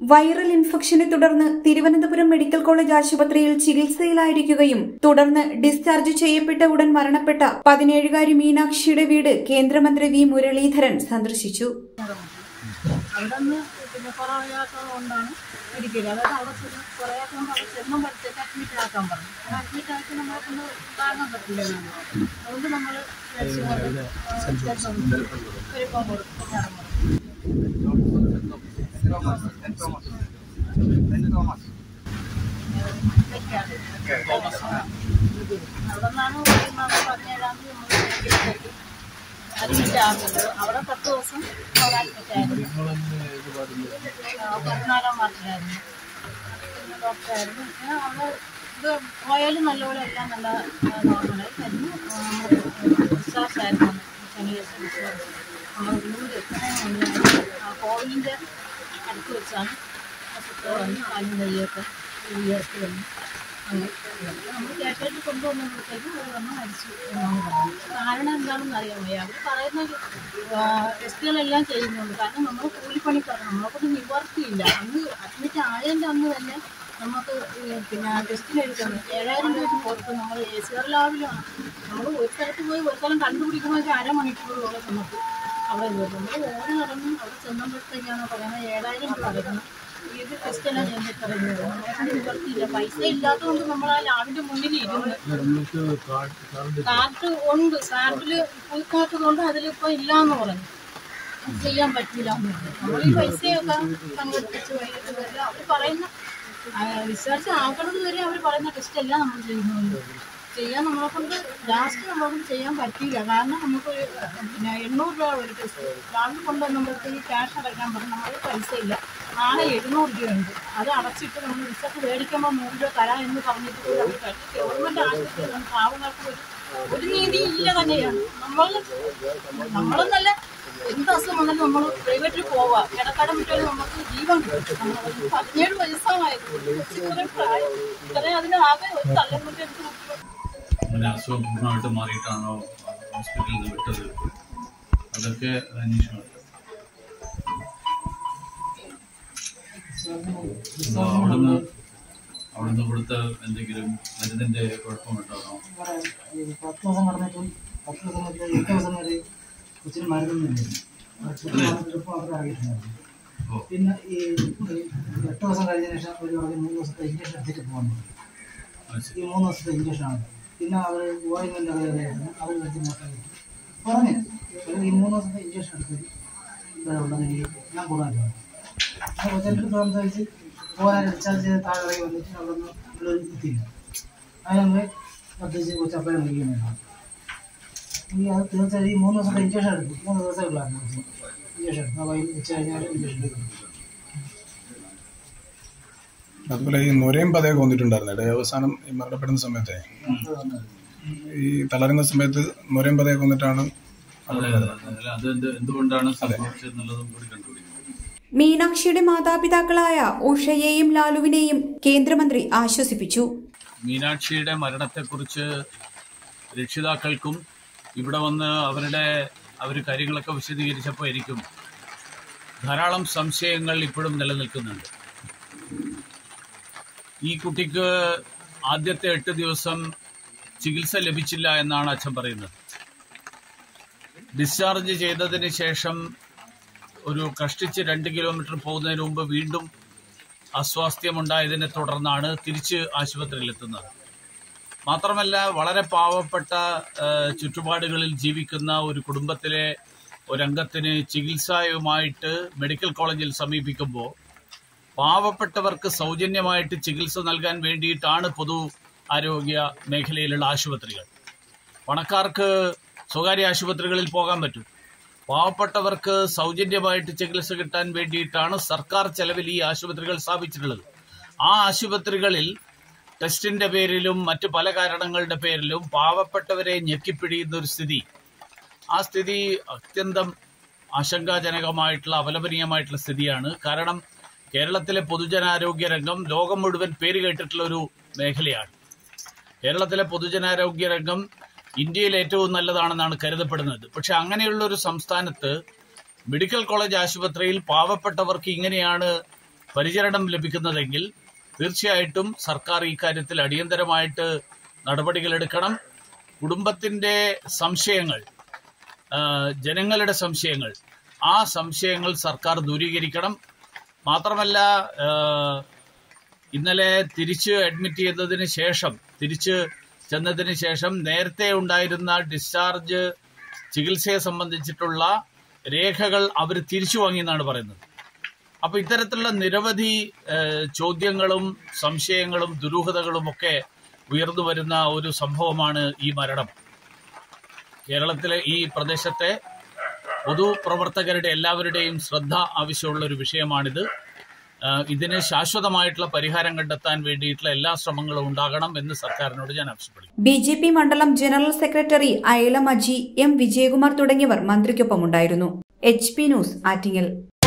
Viral ഇൻഫെക്ഷനെ തുടർന്ന് Thiruvananthapuram medical college ആശുപത്രിയിൽ ചികിത്സയിലായിരിക്കുകയും തുടർന്ന് ഡിസ്ചാർജ് ചെയ്യപ്പെട്ട ഉടൻ മരണപ്പെട്ട പതിനേഴുകാരി മീനാക്ഷിയുടെ വീട് കേന്ദ്രമന്ത്രി വി മുരളീധരൻ സന്ദർശിച്ചു അവിടെ നിന്ന് പിന്നെ കുറയാത്തത് കൊണ്ടാണ് ഇരിക്കില്ല അതായത് അവിടെ ചെന്ന് കുറയാത്തതുകൊണ്ട് അവിടെ ചെന്നും പഠിച്ചിട്ട് അഡ്മിറ്റ് ആക്കാൻ പറഞ്ഞു അഡ്മിറ്റ് ആക്കി നമ്മളെ കൊണ്ട് താങ്ങാൻ പറ്റില്ല നമുക്ക്. അതുകൊണ്ട് നമ്മൾ ഒരുക്കം കൊടുക്കും അവിടെ നിന്നാണ് പതിനേഴാം തീയതി നമ്മൾ അഡ്മിറ്റ് ആകുന്നത് അവിടെ പത്ത് ദിവസം അവിടെ അഡ്മിറ്റ് ആയിരുന്നു ആ, പതിനാലാം വാർഡിലായിരുന്നു പിന്നെ ഡോക്ടറായിരുന്നു പിന്നെ അവിടെ ഇത് പോയാലും നല്ലപോലെ എല്ലാം നല്ല നോർമലായി തരുന്നു വിശ്വാസമായിരുന്നു ശനിയാഴ്ച വിശ്വാസം നമ്മൾ വീട് എത്രയും മുന്നേ കോവിലിൻ്റെ അടുത്ത് വെച്ചാണ് ഹോസ്പിറ്റൽ വന്ന് കാലും കൈയൊക്കെ ഉയർത്തി വന്നു അങ്ങനെ നമ്മൾ കേട്ടായിട്ട് കൊണ്ടുവന്നപ്പോഴത്തേക്കും അവർ വന്ന് മരിച്ചു എന്നാണ് പറയുന്നത് കാരണം എന്താണെന്ന് അറിയാൻ വയ്യ അവർ പറയുന്ന ടെസ്റ്റുകളെല്ലാം ചെയ്യുന്നുണ്ട് കാരണം നമ്മൾ കൂലിപ്പണിക്കാർ നമ്മളെ കൊണ്ട് നിവർത്തിയില്ല അന്ന് അഡ്മിറ്റ് ആയതിൻ്റെ അന്ന് തന്നെ നമുക്ക് ഈ പിന്നെ ടെസ്റ്റിന് എടുക്കുന്നത് ഏഴായിരം രൂപ പുറത്ത് നമ്മൾ എ സി ആർ ലാബിലാണ് നമ്മൾ ഒരു സ്ഥലത്ത് പോയി ഒരു സ്ഥലം കണ്ടുപിടിക്കുമ്പോൾ അരമണിക്കൂറോളം നമുക്ക് അവിടെ വരും നമ്മൾ ഓരോ നടന്നും അവിടെ ചെന്നപ്പോഴത്തേക്കാണ് പറയുന്നത് ഏഴായിരം രൂപ അടയ്ക്കണം ഇത് ടെസ്റ്റ് എല്ലാം ഞാൻ പറയുന്നത് നമ്മളെ കൊണ്ട് നിവർത്തിയില്ല പൈസ ഇല്ലാത്തതുകൊണ്ട് നമ്മൾ ആ ലാബിൻ്റെ മുന്നിൽ ഇരുന്ന് കാർഡ് ഉണ്ട് കാർഡിൽ പുതുക്കാത്തത് കൊണ്ട് അതിലിപ്പോൾ ഇല്ലാന്ന് പറഞ്ഞു അത് ചെയ്യാൻ പറ്റില്ല എന്ന് പറഞ്ഞു നമ്മൾ ഈ പൈസയൊക്കെ സംഘടിപ്പിച്ച് വൈകിട്ട് വരിക അവർ പറയുന്ന റിസർച്ച് ആക്കണത് വരെ അവർ പറയുന്ന ടെസ്റ്റ് എല്ലാം നമ്മൾ ചെയ്യുന്നുണ്ട് ചെയ്യാൻ നമ്മളെ കൊണ്ട് ലാസ്റ്റ് നമ്മളെ കൊണ്ട് ചെയ്യാൻ പറ്റിയില്ല കാരണം നമുക്കൊരു പിന്നെ എണ്ണൂറ് രൂപ ഒരു ടെസ്റ്റ് രാവിലെ കൊണ്ടുവന്നപ്പോഴത്തേക്ക് ക്യാഷ് അടയ്ക്കാൻ പറഞ്ഞു നമ്മൾ പൈസ ഇല്ല നാളെ എഴുന്നൂറ് രൂപയുണ്ട് അത് അടച്ചിട്ട് നമ്മൾ റിസൾട്ട് മേടിക്കുമ്പോൾ നൂറ് രൂപ തരാം എന്ന് പറഞ്ഞിട്ട് പോലും അവർ കഴിഞ്ഞ ഗവൺമെൻറ് ആശുപത്രിയിൽ പാവങ്ങൾക്ക് ഒരു ഒരു നീതി ഇല്ല തന്നെയാണ് നമ്മൾ നമ്മളെന്നല്ല എന്ത് അസുഖം വന്നാലും നമ്മൾ പ്രൈവറ്റിൽ പോവാം കിടക്കടം വിട്ടാലും നമുക്ക് ജീവൻ കിട്ടും നമ്മൾ പതിനേഴ് വയസ്സായത് ഇത്രയും പ്രായം ഇത്രയും അതിന് ആകെ ഒരു തല്ലം കൊണ്ട് എനിക്ക് മുഖ്യം അങ്ങനെ അസുഖം പൂർണ്ണമായിട്ട് മാറിയിട്ടാണോ ഹോസ്പിറ്റലിൽ നിന്ന് വിട്ടത് അതൊക്കെ അന്വേഷണം അപ്പൊ അവിടുന്ന് അവിടുന്ന് ഇവിടുത്തെ എന്തെങ്കിലും മരുന്നിന്റെ കുഴപ്പമുണ്ടാണോ പത്ത് ദിവസം കടന്നിട്ടും പത്ത് ദിവസം മുതൽ എട്ട് ദിവസം വരെ കൊച്ചിന് മരുന്നൊന്നുമില്ല ട്രിപ്പ് അവർ അറിയിട്ടുണ്ടായിരുന്നു ഓ. പിന്നെ ഈ ഈ എട്ട് ദിവസം കഴിഞ്ഞതിന് ശേഷം ഒരു പറഞ്ഞ് മൂന്ന് ദിവസത്തെ ഇഞ്ചക്ഷൻ എടുത്തിട്ട് പോകാൻ പറഞ്ഞു. അത് ശരി. ഈ മൂന്ന് ദിവസത്തെ ഇഞ്ചക്ഷനാണ് പിന്നെ അവർ ഓയിൻമെൻ്റ് അവർ വെച്ച് നോക്കാൻ പറഞ്ഞു ഒരു ഈ മൂന്ന് ദിവസത്തെ ഇഞ്ചക്ഷൻ എടുത്തിട്ട് ഇവിടെ ഉള്ളത് എനിക്ക് ഞാൻ കൂടാൻ പറഞ്ഞു ആ കൊച്ചിൻ്റെ സംസാരിച്ച് പോകാൻ ഡിസ്ചാർജ് ചെയ്ത് താഴെ ഇറങ്ങി വന്നിട്ട് അവിടെ നിന്ന് ഇവിടെ എത്തിയില്ല അതിനൊന്ന് പ്രത്യേകിച്ച് കൊച്ചപ്പഴം കഴിക്കുന്നുണ്ടാവും ഈ അത് തീർച്ചയായും ഈ മൂന്ന് ദിവസത്തെ ഇഞ്ചക്ഷൻ എടുക്കും മൂന്ന് ദിവസമേ ഉള്ളായിരുന്നു ഇഞ്ചക്ഷൻ എടുക്കും ആ വൈകിട്ട് ഉച്ച കഴിഞ്ഞാൽ ഇഞ്ചക്ഷൻ എടുക്കും അതുപോലെ ഈ നൊരയും പതയൊക്കെ വന്നിട്ടുണ്ടായിരുന്നു ഇടയിൽ അവസാനം ഈ മരണപ്പെടുന്ന സമയത്തെ അത് വന്നത് ഈ തളരുന്ന സമയത്ത് നൊരയും പതയൊക്കെ വന്നിട്ടാണ് അതെ അതെ അതെ. അത് എന്ത് എന്തുകൊണ്ടാണ് സംഭവിച്ചതെന്നുള്ളതും കൂടി കണ്ടുപിടിക്കണം മീനാക്ഷിയുടെ മാതാപിതാക്കളായ ഉഷയെയും ലാലുവിനെയും കേന്ദ്രമന്ത്രി ആശ്വസിപ്പിച്ചു മീനാക്ഷിയുടെ മരണത്തെക്കുറിച്ച് രക്ഷിതാക്കൾക്കും ഇവിടെ വന്ന് അവരുടെ അവർ കാര്യങ്ങളൊക്കെ വിശദീകരിച്ചപ്പോൾ എനിക്കും ധാരാളം സംശയങ്ങൾ ഇപ്പോഴും നിലനിൽക്കുന്നുണ്ട് ഈ കുട്ടിക്ക് ആദ്യത്തെ എട്ട് ദിവസം ചികിത്സ ലഭിച്ചില്ല എന്നാണ് അച്ഛൻ പറയുന്നത് ഡിസ്ചാർജ് ചെയ്തതിന് ശേഷം ഒരു കഷ്ടിച്ച് രണ്ട് കിലോമീറ്റർ പോകുന്നതിന് മുമ്പ് വീണ്ടും അസ്വാസ്ഥ്യമുണ്ടായതിനെ തുടർന്നാണ് തിരിച്ച് ആശുപത്രിയിലെത്തുന്നത് മാത്രമല്ല വളരെ പാവപ്പെട്ട ആ, ചുറ്റുപാടുകളിൽ ജീവിക്കുന്ന ഒരു കുടുംബത്തിലെ ഒരംഗത്തിന് ചികിത്സയുമായിട്ട് മെഡിക്കൽ കോളേജിൽ സമീപിക്കുമ്പോൾ പാവപ്പെട്ടവർക്ക് സൗജന്യമായിട്ട് ചികിത്സ നൽകാൻ വേണ്ടിയിട്ടാണ് പൊതു ആരോഗ്യ മേഖലയിലുള്ള ആശുപത്രികൾ പണക്കാർക്ക് സ്വകാര്യ ആശുപത്രികളിൽ പോകാൻ പറ്റും പാവപ്പെട്ടവർക്ക് സൗജന്യമായിട്ട് ചികിത്സ കിട്ടാൻ വേണ്ടിയിട്ടാണ് സർക്കാർ ചെലവിൽ ഈ ആശുപത്രികൾ സ്ഥാപിച്ചിട്ടുള്ളത് ആ ആശുപത്രികളിൽ ടെസ്റ്റിന്റെ പേരിലും മറ്റു പല കാരണങ്ങളുടെ പേരിലും പാവപ്പെട്ടവരെ ഞെക്കിപ്പിടിയുന്ന ഒരു സ്ഥിതി ആ സ്ഥിതി അത്യന്തം ആശങ്കാജനകമായിട്ടുള്ള അപലപനീയമായിട്ടുള്ള സ്ഥിതിയാണ് കാരണം കേരളത്തിലെ പൊതുജനാരോഗ്യ രംഗം ലോകം മുഴുവൻ പേര് കേട്ടിട്ടുള്ള ഒരു മേഖലയാണ് കേരളത്തിലെ പൊതുജനാരോഗ്യ രംഗം ഇന്ത്യയിൽ ഏറ്റവും നല്ലതാണെന്നാണ് കരുതപ്പെടുന്നത് പക്ഷെ അങ്ങനെയുള്ള ഒരു സംസ്ഥാനത്ത് മെഡിക്കൽ കോളേജ് ആശുപത്രിയിൽ പാവപ്പെട്ടവർക്ക് ഇങ്ങനെയാണ് പരിചരണം ലഭിക്കുന്നതെങ്കിൽ തീർച്ചയായിട്ടും സർക്കാർ ഇക്കാര്യത്തിൽ അടിയന്തരമായിട്ട് നടപടികളെടുക്കണം കുടുംബത്തിന്റെ സംശയങ്ങൾ ആ, ജനങ്ങളുടെ സംശയങ്ങൾ ആ സംശയങ്ങൾ സർക്കാർ ദൂരീകരിക്കണം മാത്രമല്ല ആ, ഇന്നലെ തിരിച്ച് അഡ്മിറ്റ് ചെയ്തതിന് ശേഷം തിരിച്ച് ചെന്നതിന് ശേഷം നേരത്തെ ഉണ്ടായിരുന്ന ഡിസ്ചാർജ് ചികിത്സയെ സംബന്ധിച്ചിട്ടുള്ള രേഖകൾ അവർ തിരിച്ചു വാങ്ങിയെന്നാണ് പറയുന്നത് അപ്പൊ ഇത്തരത്തിലുള്ള നിരവധി ഏഹ്, ചോദ്യങ്ങളും സംശയങ്ങളും ദുരൂഹതകളും ഒക്കെ ഉയർന്നു വരുന്ന ഒരു സംഭവമാണ് ഈ മരണം കേരളത്തിലെ ഈ പ്രദേശത്തെ പൊതുപ്രവർത്തകരുടെ എല്ലാവരുടെയും ശ്രദ്ധ ആവശ്യമുള്ള ഒരു വിഷയമാണിത് ഏഹ്, ഇതിന് ശാശ്വതമായിട്ടുള്ള പരിഹാരം കണ്ടെത്താൻ വേണ്ടിയിട്ടുള്ള എല്ലാ ശ്രമങ്ങളും ഉണ്ടാകണം എന്ന് സർക്കാരിനോട് ഞാൻ ആവശ്യപ്പെടുന്നു ബി ജെ പി മണ്ഡലം ജനറൽ സെക്രട്ടറി അയല മജി എം വിജയകുമാർ തുടങ്ങിയവർ മന്ത്രിക്കൊപ്പമുണ്ടായിരുന്നു എച്ച് പി ന്യൂസ് ആറ്റിങ്ങൽ